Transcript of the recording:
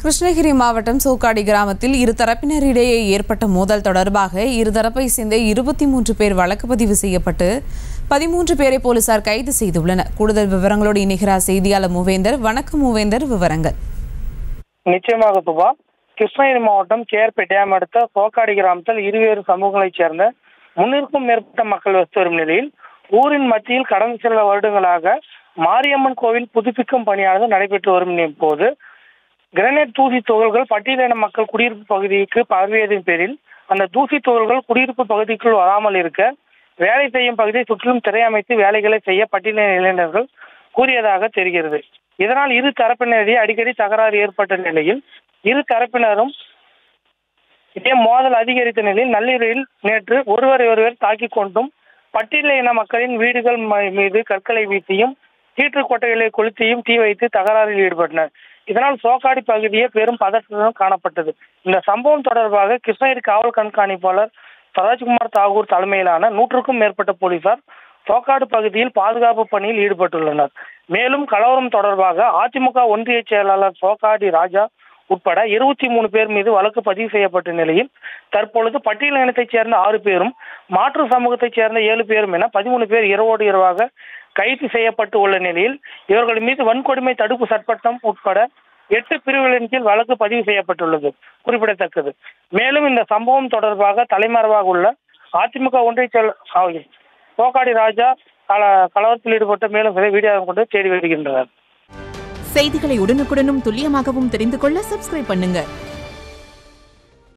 கிருஷ்ணகிரி மாவட்டம் சோக்காடி கிராமத்தில் இரு தரப்பினரிடையே ஏற்பட்ட மோதல் தொடர்பாக இருதரப்பை சேர்ந்த இருபத்தி மூன்று பேர் வழக்கு பதிவு செய்யப்பட்டு பதிமூன்று பேரை போலீசார் கைது செய்துள்ளனர் கூடுதல் விவரங்களோடு இணைகிறார் செய்தியாளர் மூவேந்தர் வணக்கம் மூவேந்தர் விவரங்கள் நிச்சயமாக துபா கிருஷ்ணகிரி மாவட்டம் கேஆர்பி டேம் அடுத்த சோக்காடி கிராமத்தில் இருவேறு சமூகங்களைச் சேர்ந்த முன்னூறுக்கும் மேற்பட்ட மக்கள் வசித்து வரும் நிலையில் ஊரின் மத்தியில் கடந்த சில வருடங்களாக மாரியம்மன் கோவில் புதுப்பிக்கும் பணியானது நடைபெற்று வரும் போது கிரனைட் தூசி துகள்கள் பட்டியலின மக்கள் குடியிருப்பு பகுதிக்கு பரவியதன் பேரில் அந்த தூசி துகள்கள் குடியிருப்பு பகுதிக்குள் வராமல் இருக்க வேலை செய்யும் பகுதியை சுற்றிலும் திரை அமைத்து வேலைகளை செய்ய பட்டியலின இளைஞர்கள் கூறியதாக தெரிகிறது இதனால் இரு தரப்பினரிடையே அடிக்கடி தகராறு ஏற்பட்ட நிலையில் இரு தரப்பினரும் இதே மோதல் அதிகரித்த நிலையில் நள்ளிரவில் நேற்று ஒருவரை ஒருவர் தாக்கிக் கொண்டும் பட்டியல இன மக்களின் வீடுகள் ம- மீது கற்களை வீசியும் கீற்று கொட்டைகளை கொளுத்தியும் தீ வைத்து தகராறில் ஈடுபட்டனர் இதனால் சோக்காடி பகுதியே பெரும் பதற்றத்துடன் காணப்பட்டது இந்த சம்பவம் தொடர்பாக கிருஷ்ணகிரி காவல் கண்காணிப்பாளர் சரோஜ்குமார் தாகூர் தலைமையிலான நூற்றுக்கும் மேற்பட்ட போலீசார் சோக்காடு பகுதியில் பாதுகாப்பு பணியில் ஈடுபட்டுள்ளனர் மேலும் கலவரம் தொடர்பாக அதிமுக ஒன்றிய செயலாளர் சோக்காடி ராஜா உட்பட இருபத்தி மூணு பேர் மீது வழக்கு பதிவு செய்யப்பட்ட நிலையில் தற்பொழுது பட்டியல் இனத்தைச் சேர்ந்த ஆறு பேரும் மாற்று சமூகத்தைச் சேர்ந்த ஏழு பேரும் என பதிமூணு பேர் இரவோடு இரவாக கைது செய்யப்பட்டு உள்ள நிலையில் இவர்கள் மீது வன்கொடுமை தடுப்பு சட்டமட்டம் உட்பட எட்டு பிரிவுகளின் கீழ் வழக்கு பதிவு செய்யப்பட்டுள்ளது குறிப்பிடத்தக்கது மேலும் இந்த சம்பவம் தொடர்பாக தலைமறைவாக உள்ள அதிமுக ஒன்றிய செயல் ஆ, சோக்காடி ராஜா கல கலவரத்தில் ஈடுபட்ட மேலும் சில வீடியோ கொண்டு தேடி வருகின்றனர் செய்திகளை உடனுக்குடனும் துல்லியமாகவும் தெரிந்து கொள்ள சப்ஸ்கிரைப் பண்ணுங்க